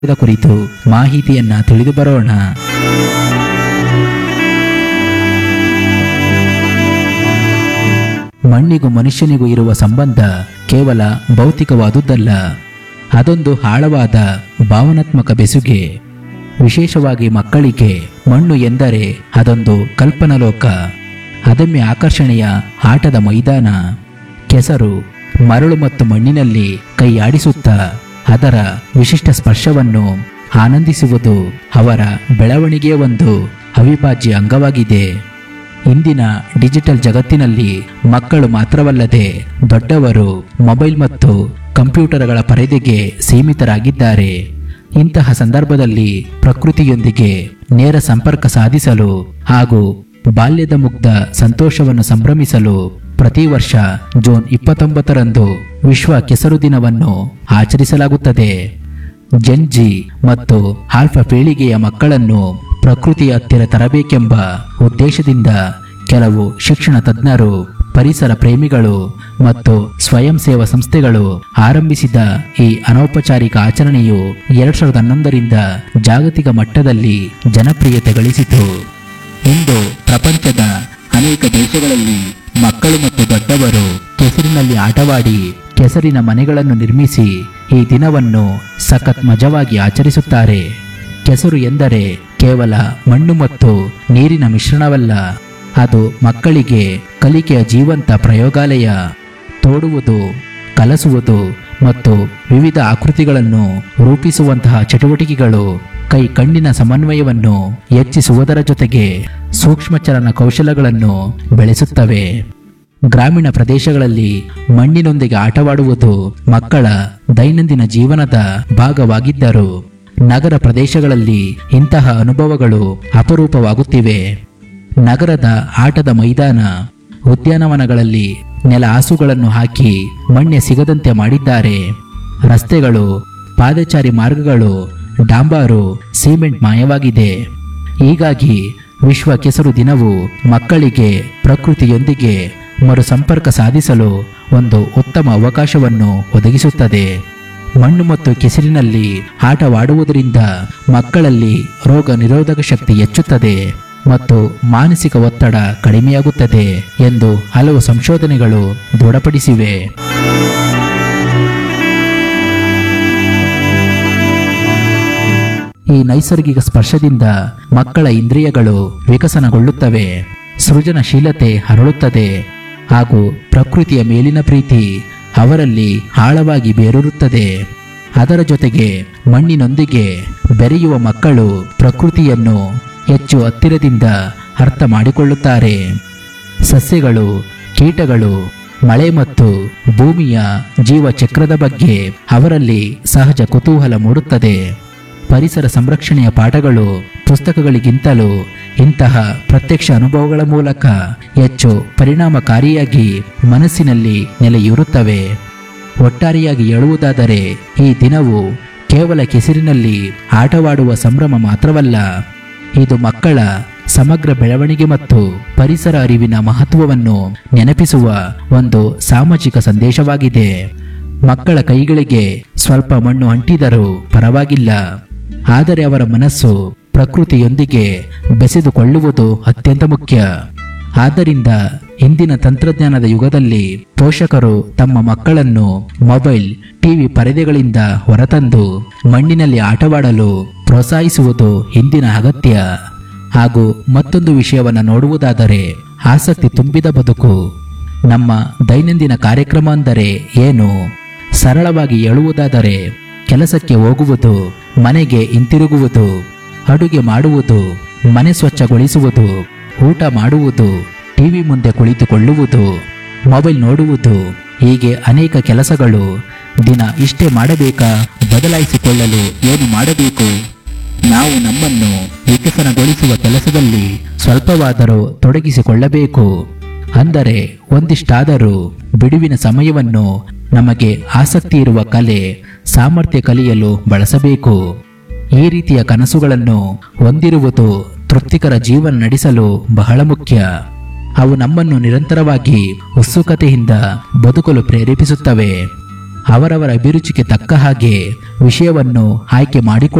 ಇದರ ಕುರಿತು ಮಾಹಿತಿಯನ್ನ ತಿಳಿದು ಬರೋಣ ಮಣ್ಣಿಗೂ ಮನುಷ್ಯನಿಗೂ ಇರುವ ಸಂಬಂಧ ಕೇವಲ ಭೌತಿಕವಾದುದಲ್ಲ ಅದೊಂದು ಆಳವಾದ ಭಾವನಾತ್ಮಕ ಬೆಸುಗೆ ವಿಶೇಷವಾಗಿ ಮಕ್ಕಳಿಗೆ ಮಣ್ಣು ಎಂದರೆ ಅದೊಂದು ಕಲ್ಪನಲೋಕ ಅದಮ್ಯ ಆಕರ್ಷಣೆಯ ಆಟದ ಮೈದಾನ ಕೆಸರು ಮರಳು ಮತ್ತು ಮಣ್ಣಿನಲ್ಲಿ ಕೈ ಆಡಿಸುತ್ತಾ ಅದರ ವಿಶಿಷ್ಟ ಸ್ಪರ್ಶವನ್ನು ಆನಂದಿಸುವುದು ಅವರ ಬೆಳವಣಿಗೆಯ ಒಂದು ಅವಿಭಾಜ್ಯ ಅಂಗವಾಗಿದೆ ಇಂದಿನ ಡಿಜಿಟಲ್ ಜಗತ್ತಿನಲ್ಲಿ ಮಕ್ಕಳು ಮಾತ್ರವಲ್ಲದೆ ದೊಡ್ಡವರು ಮೊಬೈಲ್ ಮತ್ತು ಕಂಪ್ಯೂಟರ್ಗಳ ಪರದೆಗೆ ಸೀಮಿತರಾಗಿದ್ದಾರೆ ಇಂತಹ ಸಂದರ್ಭದಲ್ಲಿ ಪ್ರಕೃತಿಯೊಂದಿಗೆ ನೇರ ಸಂಪರ್ಕ ಸಾಧಿಸಲು ಹಾಗೂ ಬಾಲ್ಯದ ಮುಗ್ಧ ಸಂತೋಷವನ್ನು ಸಂಭ್ರಮಿಸಲು ಪ್ರತಿ ವರ್ಷ ಜೂನ್ ಇಪ್ಪತ್ತೊಂಬತ್ತರಂದು ವಿಶ್ವ ಕೆಸರು ದಿನವನ್ನು ಆಚರಿಸಲಾಗುತ್ತದೆ ಜೆನ್ಜಿ ಮತ್ತು ಆಲ್ಫಾ ಪೀಳಿಗೆಯ ಮಕ್ಕಳನ್ನು ಪ್ರಕೃತಿಯ ಹತ್ತಿರ ತರಬೇಕೆಂಬ ಉದ್ದೇಶದಿಂದ ಕೆಲವು ಶಿಕ್ಷಣ ತಜ್ಞರು ಪರಿಸರ ಪ್ರೇಮಿಗಳು ಮತ್ತು ಸ್ವಯಂ ಸೇವಾ ಸಂಸ್ಥೆಗಳು ಆರಂಭಿಸಿದ ಈ ಅನೌಪಚಾರಿಕ ಆಚರಣೆಯು ಎರಡ್ ಸಾವಿರದ ಹನ್ನೊಂದರಿಂದ ಜಾಗತಿಕ ಮಟ್ಟದಲ್ಲಿ ಜನಪ್ರಿಯತೆ ಗಳಿಸಿತು ಇಂದು ಪ್ರಪಂಚದ ಅನೇಕ ದೇಶಗಳಲ್ಲಿ ಮಕ್ಕಳು ಮತ್ತು ದೊಡ್ಡವರು ಕೆಸರಿನಲ್ಲಿ ಆಟವಾಡಿ ಕೆಸರಿನ ಮನೆಗಳನ್ನು ನಿರ್ಮಿಸಿ ಈ ದಿನವನ್ನು ಸಖತ್ ಮಜವಾಗಿ ಆಚರಿಸುತ್ತಾರೆ ಕೆಸರು ಎಂದರೆ ಕೇವಲ ಮಣ್ಣು ಮತ್ತು ನೀರಿನ ಮಿಶ್ರಣವಲ್ಲ ಅದು ಮಕ್ಕಳಿಗೆ ಕಲಿಕೆಯ ಜೀವಂತ ಪ್ರಯೋಗಾಲಯ ತೋಡುವುದು ಕಲಸುವುದು ಮತ್ತು ವಿವಿಧ ಆಕೃತಿಗಳನ್ನು ರೂಪಿಸುವಂತಹ ಚಟುವಟಿಕೆಗಳು ಕೈ ಕಣ್ಣಿನ ಸಮನ್ವಯವನ್ನು ಹೆಚ್ಚಿಸುವುದರ ಜೊತೆಗೆ ಸೂಕ್ಷ್ಮಚಲನ ಕೌಶಲಗಳನ್ನು ಬೆಳೆಸುತ್ತವೆ ಗ್ರಾಮೀಣ ಪ್ರದೇಶಗಳಲ್ಲಿ ಮಣ್ಣಿನೊಂದಿಗೆ ಆಟವಾಡುವುದು ಮಕ್ಕಳ ದೈನಂದಿನ ಜೀವನದ ಭಾಗವಾಗಿದ್ದರು ನಗರ ಪ್ರದೇಶಗಳಲ್ಲಿ ಇಂತಹ ಅನುಭವಗಳು ಅಪರೂಪವಾಗುತ್ತಿವೆ ನಗರದ ಆಟದ ಮೈದಾನ ಉದ್ಯಾನವನಗಳಲ್ಲಿ ನೆಲ ಹಾಸುಗಳನ್ನು ಹಾಕಿ ಮಣ್ಣೆ ಸಿಗದಂತೆ ಮಾಡಿದ್ದಾರೆ ರಸ್ತೆಗಳು ಪಾದಚಾರಿ ಮಾರ್ಗಗಳು ಡಾಂಬಾರು ಸಿಮೆಂಟ್ ಮಾಯವಾಗಿದೆ ಹೀಗಾಗಿ ವಿಶ್ವ ಕೆಸರು ದಿನವು ಮಕ್ಕಳಿಗೆ ಪ್ರಕೃತಿಯೊಂದಿಗೆ ಮರು ಸಂಪರ್ಕ ಸಾಧಿಸಲು ಒಂದು ಉತ್ತಮ ಅವಕಾಶವನ್ನು ಒದಗಿಸುತ್ತದೆ ಮಣ್ಣು ಮತ್ತು ಕೆಸರಿನಲ್ಲಿ ಆಟವಾಡುವುದರಿಂದ ಮಕ್ಕಳಲ್ಲಿ ರೋಗ ನಿರೋಧಕ ಶಕ್ತಿ ಹೆಚ್ಚುತ್ತದೆ ಮತ್ತು ಮಾನಸಿಕ ಒತ್ತಡ ಕಡಿಮೆಯಾಗುತ್ತದೆ ಎಂದು ಹಲವು ಸಂಶೋಧನೆಗಳು ದೃಢಪಡಿಸಿವೆ ಈ ನೈಸರ್ಗಿಕ ಸ್ಪರ್ಶದಿಂದ ಮಕ್ಕಳ ಇಂದ್ರಿಯಗಳು ವಿಕಸನಗೊಳ್ಳುತ್ತವೆ ಸೃಜನಶೀಲತೆ ಹರಳುತ್ತದೆ ಹಾಗೂ ಪ್ರಕೃತಿಯ ಮೇಲಿನ ಪ್ರೀತಿ ಅವರಲ್ಲಿ ಆಳವಾಗಿ ಬೇರೂರುತ್ತದೆ ಅದರ ಜೊತೆಗೆ ಮಣ್ಣಿನೊಂದಿಗೆ ಬೆರೆಯುವ ಮಕ್ಕಳು ಪ್ರಕೃತಿಯನ್ನು ಹೆಚ್ಚು ಹತ್ತಿರದಿಂದ ಅರ್ಥ ಮಾಡಿಕೊಳ್ಳುತ್ತಾರೆ ಸಸ್ಯಗಳು ಕೀಟಗಳು ಮಳೆ ಮತ್ತು ಭೂಮಿಯ ಜೀವಚಕ್ರದ ಬಗ್ಗೆ ಅವರಲ್ಲಿ ಸಹಜ ಕುತೂಹಲ ಮೂಡುತ್ತದೆ ಪರಿಸರ ಸಂರಕ್ಷಣೆಯ ಪಾಠಗಳು ಪುಸ್ತಕಗಳಿಗಿಂತಲೂ ಇಂತಹ ಪ್ರತ್ಯಕ್ಷ ಅನುಭವಗಳ ಮೂಲಕ ಹೆಚ್ಚು ಪರಿಣಾಮಕಾರಿಯಾಗಿ ಮನಸ್ಸಿನಲ್ಲಿ ನೆಲೆಯೂರುತ್ತವೆ ಒಟ್ಟಾರೆಯಾಗಿ ಹೇಳುವುದಾದರೆ ಈ ದಿನವು ಕೇವಲ ಕೆಸರಿನಲ್ಲಿ ಆಟವಾಡುವ ಸಂಭ್ರಮ ಮಾತ್ರವಲ್ಲ ಇದು ಮಕ್ಕಳ ಸಮಗ್ರ ಬೆಳವಣಿಗೆ ಮತ್ತು ಪರಿಸರ ಅರಿವಿನ ಮಹತ್ವವನ್ನು ನೆನಪಿಸುವ ಒಂದು ಸಾಮಾಜಿಕ ಸಂದೇಶವಾಗಿದೆ ಮಕ್ಕಳ ಕೈಗಳಿಗೆ ಸ್ವಲ್ಪ ಮಣ್ಣು ಅಂಟಿದರೂ ಪರವಾಗಿಲ್ಲ ಆದರೆ ಅವರ ಮನಸ್ಸು ಪ್ರಕೃತಿಯೊಂದಿಗೆ ಬೆಸೆದುಕೊಳ್ಳುವುದು ಅತ್ಯಂತ ಮುಖ್ಯ ಆದ್ದರಿಂದ ಇಂದಿನ ತಂತ್ರಜ್ಞಾನದ ಯುಗದಲ್ಲಿ ಪೋಷಕರು ತಮ್ಮ ಮಕ್ಕಳನ್ನು ಮೊಬೈಲ್ ಟಿವಿ ಪರದೆಗಳಿಂದ ಹೊರತಂದು ಮಣ್ಣಿನಲ್ಲಿ ಆಟವಾಡಲು ಪ್ರೋತ್ಸಾಹಿಸುವುದು ಇಂದಿನ ಅಗತ್ಯ ಹಾಗೂ ಮತ್ತೊಂದು ವಿಷಯವನ್ನು ನೋಡುವುದಾದರೆ ಆಸಕ್ತಿ ತುಂಬಿದ ಬದುಕು ನಮ್ಮ ದೈನಂದಿನ ಕಾರ್ಯಕ್ರಮ ಅಂದರೆ ಏನು ಸರಳವಾಗಿ ಹೇಳುವುದಾದರೆ ಕೆಲಸಕ್ಕೆ ಹೋಗುವುದು ಮನೆಗೆ ಹಿಂತಿರುಗುವುದು ಅಡುಗೆ ಮಾಡುವುದು ಮನೆ ಸ್ವಚ್ಛಗೊಳಿಸುವುದು ಊಟ ಮಾಡುವುದು ಟಿವಿ ಮುಂದೆ ಕುಳಿತುಕೊಳ್ಳುವುದು ಮೊಬೈಲ್ ನೋಡುವುದು ಹೀಗೆ ಅನೇಕ ಕೆಲಸಗಳು ದಿನ ಇಷ್ಟೇ ಮಾಡಬೇಕಾ ಬದಲಾಯಿಸಿಕೊಳ್ಳಲು ಏನು ಮಾಡಬೇಕು ನಾವು ನಮ್ಮನ್ನು ವಿಕಸನಗೊಳಿಸುವ ಕೆಲಸದಲ್ಲಿ ಸ್ವಲ್ಪವಾದರೂ ತೊಡಗಿಸಿಕೊಳ್ಳಬೇಕು ಅಂದರೆ ಒಂದಿಷ್ಟಾದರೂ ಬಿಡುವಿನ ಸಮಯವನ್ನು ನಮಗೆ ಆಸಕ್ತಿ ಇರುವ ಕಲೆ ಸಾಮರ್ಥ್ಯ ಕಲಿಯಲು ಬಳಸಬೇಕು ಈ ರೀತಿಯ ಕನಸುಗಳನ್ನು ಹೊಂದಿರುವುದು ತೃಪ್ತಿಕರ ಜೀವನ ನಡೆಸಲು ಬಹಳ ಮುಖ್ಯ ಅವು ನಮ್ಮನ್ನು ನಿರಂತರವಾಗಿ ಉತ್ಸುಕತೆಯಿಂದ ಬದುಕಲು ಪ್ರೇರೇಪಿಸುತ್ತವೆ ಅವರವರ ಅಭಿರುಚಿಗೆ ತಕ್ಕ ಹಾಗೆ ವಿಷಯವನ್ನು ಆಯ್ಕೆ ಮಾಡಿಕೊಳ್ಳ